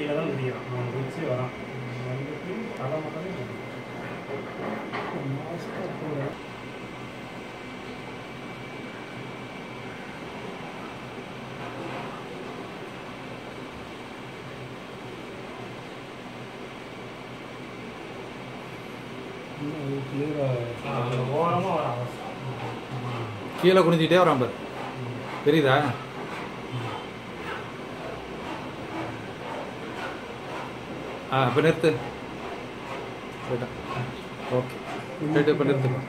கையில் தான் பிடிக்கிறான் அவன் குச்சி வரான் வந்துட்டு தலை மட்டும் ஓரமாக வரான் கீழே குனிஞ்சிட்டே வரான் பாரு தெரியுதா ஆ இப்போ நிறுத்து போயிட்டான் ஓகே போயிட்டு இப்போ நிறுத்து